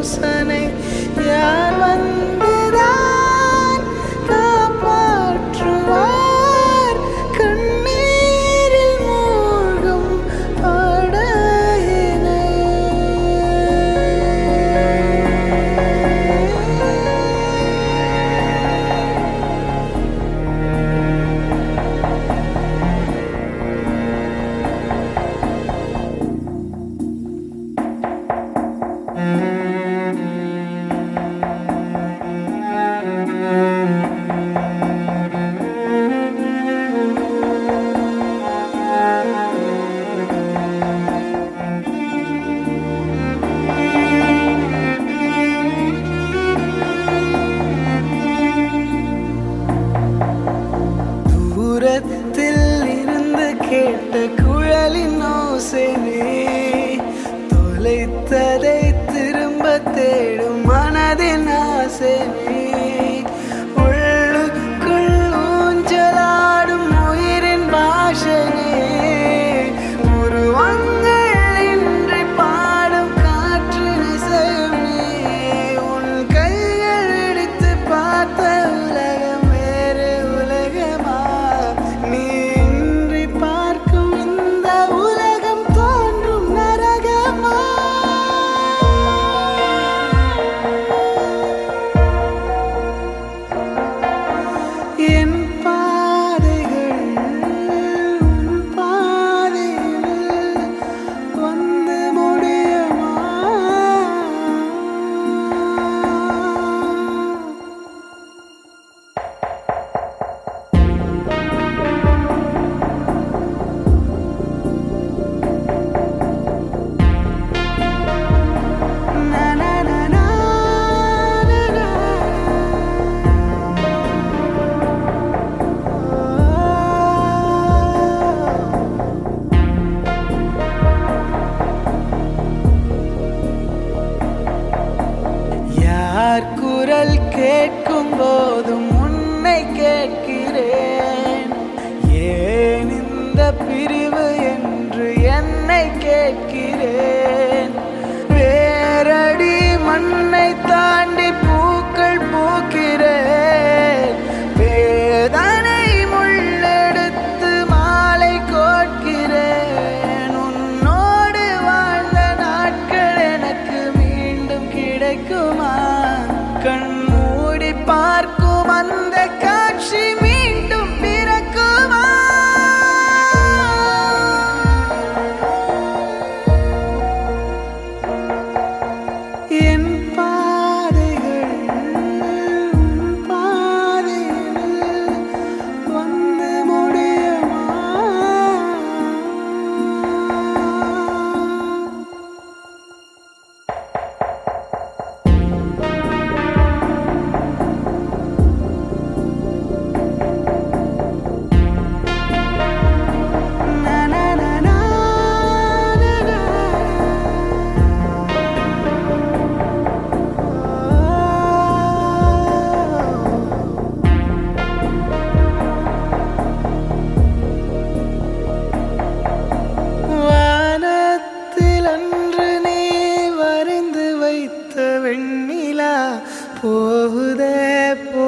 யோசனை யார் வந்துதான் காப்பாற்றுவார் கண்ணீரில் மூழ்கும் படகினை தூரத்தில் இருந்து கேட்ட குழலின் ஓசைனே தொலைத்ததை திரும்ப தேடும் மனதின் ஆசைனே உள்ளுக்குள் ஊஞ்சலாடும் உயிரின் பாஷனே உருவங்கள் இன்றி பாடும் காற்றின் இசையுமே உன் கைகள் இடித்து பார்த்த உலகம் வேறு உலகமா நீ இன்றி பார்க்கும் இந்த உலகம் தோன்றும் நரகமா என் பாதைகள் உன் பாதையில் வந்து முடியுமா Na na na na na na. யார் குரல் கேட்கும் போதும் உன்னை கேட்கிறேன் ஏன் இந்த பிரிவு என்று என்னை கேட்கிறேன் வேரடி மண்ணை தாண்டி பூக்கள் பூக்கிறேன் வேதனை முள்ளெடுத்து மாலை கோட்கிறேன் உன்னோடு வாழ்ந்த நாட்கள் எனக்கு மீண்டும் கிடைக்குமா கண் மூடி பார்க்கும் அந்த காட்சி மீண்டும் பிறக்குமா என் பாதைகள் உன் பாதையில் வந்து முடியுமா Na na na na na na. வானத்தில் அன்று நீ வரைந்து வைத்த வெண்ணிலா போகுதே போ